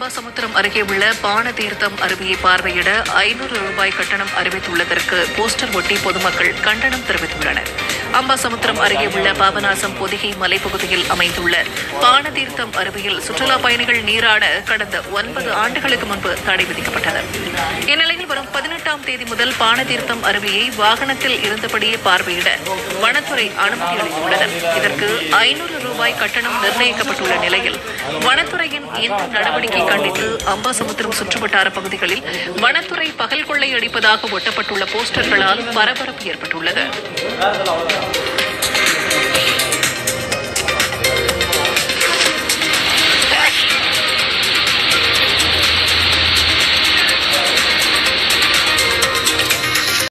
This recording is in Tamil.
அம்பாசமுத்திரம் அருகே உள்ள பானதீர்த்தம் அருவியை பார்வையிட ஐநூறு ரூபாய் கட்டணம் அறிவித்துள்ளதற்கு போஸ்டர் ஒட்டி பொதுமக்கள் கண்டனம் தெரிவித்துள்ளனர் அம்பாசமுத்திரம் அருகே உள்ள பாபநாசம் பொதிகை மலைப்பகுதியில் அமைந்துள்ள பானதீர்த்தம் அருவியில் சுற்றுலா பயணிகள் நீராட கடந்த ஒன்பது ஆண்டுகளுக்கு முன்பு தடை விதிக்கப்பட்டது இந்நிலையில் வரும் பதினெட்டாம் தேதி முதல் பானதீர்த்தம் அருவியை வாகனத்தில் இருந்தபடியே பார்வையிட வனத்துறை அனுமதி அளித்துள்ளது இதற்கு ஐநூறு ரூபாய் கட்டணம் நிர்ணயிக்கப்பட்டுள்ள நிலையில் வனத்துறையின் இந்த நடவடிக்கை கண்டித்து அம்பாசமுத்திரம் சுற்றுவட்டார பகுதிகளில் வனத்துறை பகல் கொள்ளை அடிப்பதாக ஒட்டப்பட்டுள்ள போஸ்டர்களால் பரபரப்பு ஏற்பட்டுள்ளது